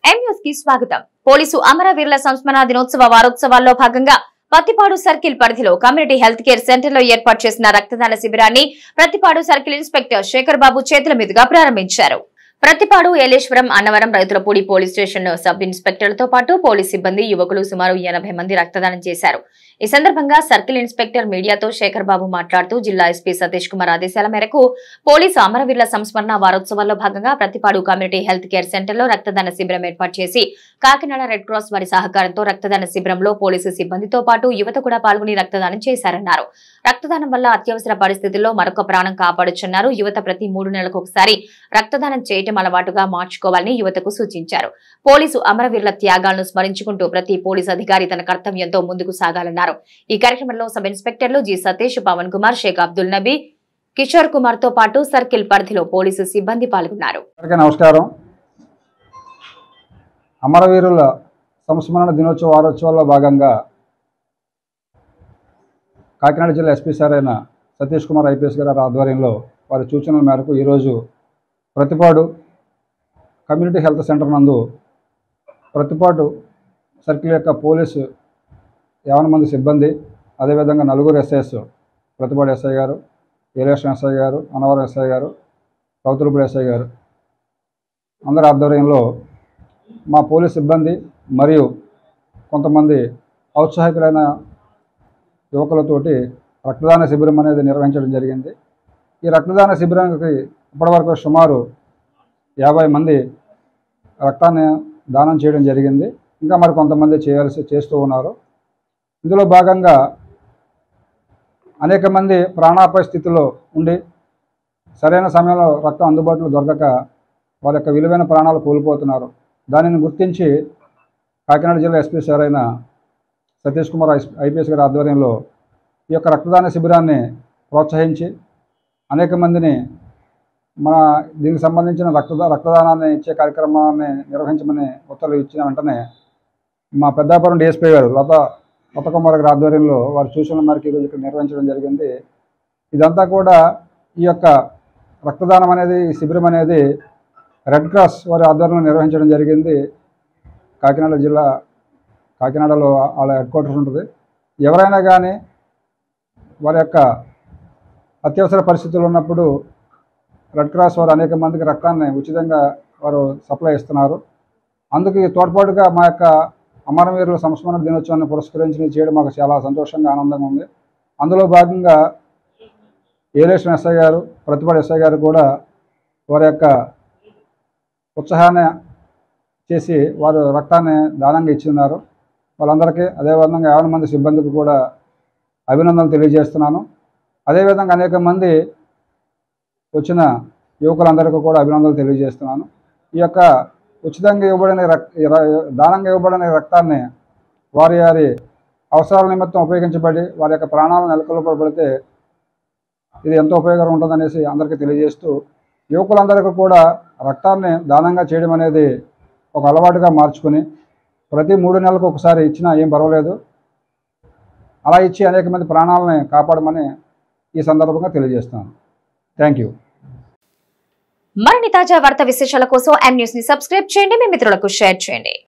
M news కి స్వాగతం police అమరవీరుల సంస్మరణ దినోత్సవ వారోత్సవాల్లో భాగంగా పత్తిపాడు సర్కిల్ పరిధిలో కమ్యూనిటీ హెల్త్ కేర్ సెంటర్ లో ఏర్పాటు చేసిన రక్తదాన శిబిరాన్ని ప్రతిపాడు సర్కిల్ ఇన్స్పెక్టర్ శేఖర్ బాబు చేతుల మీదుగా ప్రారంభించారు Prathipadu Yeleswaram Annavaram Rowthulapudi police station sub ఇన్స్పెక్టర్లతో పాటు పోలీస్ సిబ్బంది యువకులు సుమారు ఎనభై మంది రక్తదానం చేశారు ఈ సందర్భంగా సర్కిల్ ఇన్స్పెక్టర్ మీడియాతో శేఖర్ బాబు మాట్లాడుతూ జిల్లా ఎస్పీ సతీష్ కుమార్ ఆదేశాల మేరకు పోలీసు అమరవీరుల సంస్మరణ వారోత్సవాల్లో భాగంగా Prathipadu community health care centre లో రక్తదాన శిబిరం ఏర్పాటు చేసి కాకినాడ రెడ్ క్రాస్ వారి సహకారంతో రక్తదాన శిబిరంలో పోలీసు సిబ్బందితో పాటు యువత కూడా పాల్గొని రక్తదానం చేశారన్నారు రక్తదానం వల్ల అత్యవసర పరిస్థితుల్లో మరొక ప్రాణం కాపాడొచ్చన్నారు యువత ప్రతి మూడు నెలలకు ఒకసారి రక్తదానం చేయటం అలవాటుగా మార్చుకోవాలని యువతకు సూచించారు పోలీసు అమరవీరుల త్యాగాలను స్మరించుకుంటూ ప్రతి పోలీసు అధికారి తన కర్తవ్యంతో ముందుకు సాగాలన్నారు ఈ కార్యక్రమంలో సబ్ ఇన్స్పెక్టర్లు జి సతీష్ పవన్ కుమార్ షేక్ అబ్దుల్ నబీ కిషోర్ కుమార్ తో పాటు సర్కిల్ పరిధిలో పోలీసు సిబ్బంది పాల్గొన్నారు అందరికీ నమస్కారం అమరవీరుల సంస్మరణ దినోత్సవ వారోత్సవాల్లో భాగంగా కాకినాడ జిల్లా ఎస్పీ సార్ అయిన సతీష్ కుమార్ ఐపీఎస్ గారి ఆధ్వర్యంలో వారి సూచనల మేరకు ఈరోజు ప్రతిపాడు కమ్యూనిటీ హెల్త్ సెంటర్ నందు ప్రతిపాటు సర్కిల్ యొక్క పోలీసు యావన మంది సిబ్బంది అదేవిధంగా నలుగురు ఎస్ఐఎస్ ప్రతిపాడు ఎస్ఐ గారు ఏలేషన్ ఎస్ఐ గారు అనవరం ఎస్ఐ గారు రౌతులపూడి ఎస్ఐ గారు అందరి ఆధ్వర్యంలో మా పోలీస్ సిబ్బంది మరియు కొంతమంది ఔత్సాహికులైన యువకులతోటి రక్తదాన శిబిరం అనేది నిర్వహించడం జరిగింది ఈ రక్తదాన శిబిరానికి ఇప్పటివరకు సుమారు యాభై మంది రక్తాన్ని దానం చేయడం జరిగింది ఇంకా మరి కొంతమంది చేయాల్సి చేస్తూ ఉన్నారు ఇందులో భాగంగా అనేక మంది ప్రాణాపాయ స్థితిలో ఉండి సరైన సమయంలో రక్తం అందుబాటులో దొరకక వారి యొక్క విలువైన ప్రాణాలు కోల్పోతున్నారు దానిని గుర్తించి కాకినాడ జిల్లా ఎస్పీ సార్ అయిన సతీష్ కుమార్ ఐపీఎస్ గారి ఆధ్వర్యంలో ఈ యొక్క రక్తదాన శిబిరాన్ని ప్రోత్సహించి అనేక మందిని మన దీనికి సంబంధించిన రక్తదా రక్తదానాన్ని ఇచ్చే కార్యక్రమాన్ని నిర్వహించమని ఉత్తర్వులు ఇచ్చిన వెంటనే మా పెద్దాపురం డిఎస్పీ గారు లత లత కుమార్ గారి ఆధ్వర్యంలో వారి సూచనల మేరకు ఈరోజు ఇక్కడ నిర్వహించడం జరిగింది ఇదంతా కూడా ఈ యొక్క రక్తదానం అనేది ఈ శిబిరం అనేది రెడ్ క్రాస్ వారి ఆధ్వర్యంలో నిర్వహించడం జరిగింది కాకినాడ జిల్లా కాకినాడలో వాళ్ళ హెడ్ క్వార్టర్స్ ఉంటుంది ఎవరైనా కానీ వారి యొక్క అత్యవసర పరిస్థితులు ఉన్నప్పుడు రెడ్ క్రాస్ వారు అనేక మందికి రక్తాన్ని ఉచితంగా వారు సప్లై ఇస్తున్నారు అందుకు ఈ తోడ్పాటుగా మా యొక్క అమరవీరుల సంస్మరణ దినోత్సవాన్ని పురస్కరించి చేయడం మాకు చాలా సంతోషంగా ఆనందంగా ఉంది అందులో భాగంగా ఏలేషన్ ఎస్ఐ గారు ప్రతిపాడు ఎస్ఐ గారు కూడా వారి యొక్క ఉత్సాహాన్ని చేసి వారు రక్తాన్ని దానంగా ఇచ్చిన్నారు వాళ్ళందరికీ అదేవిధంగా యాభై మంది సిబ్బందికి కూడా అభినందనలు తెలియజేస్తున్నాను అదేవిధంగా అనేక మంది వచ్చిన యువకులందరికీ కూడా అభినందనలు తెలియజేస్తున్నాను ఈ యొక్క ఉచితంగా ఇవ్వబడిన రక్ ర- దానంగా ఇవ్వబడిన రక్తాన్ని వారి వారి అవసరాల నిమిత్తం ఉపయోగించబడి వారి యొక్క ప్రాణాలను నెలకొల్పబడితే ఇది ఎంతో ఉపయోగకరం ఉంటుందనేసి అందరికీ తెలియజేస్తూ యువకులందరికీ కూడా రక్తాన్ని దానంగా చేయడం అనేది ఒక అలవాటుగా మార్చుకుని ప్రతి మూడు నెలలకు ఒకసారి ఇచ్చినా ఏం పర్వాలేదు అలా ఇచ్చి అనేక మంది ప్రాణాలని కాపాడమని ఈ సందర్భంగా తెలియజేస్తున్నాను థ్యాంక్ యూ మరిన్ని తాజా వార్తా విశేషాల కోసం ఎం న్యూస్ ని సబ్స్క్రైబ్ చేయండి మీ మిత్రులకు షేర్ చేయండి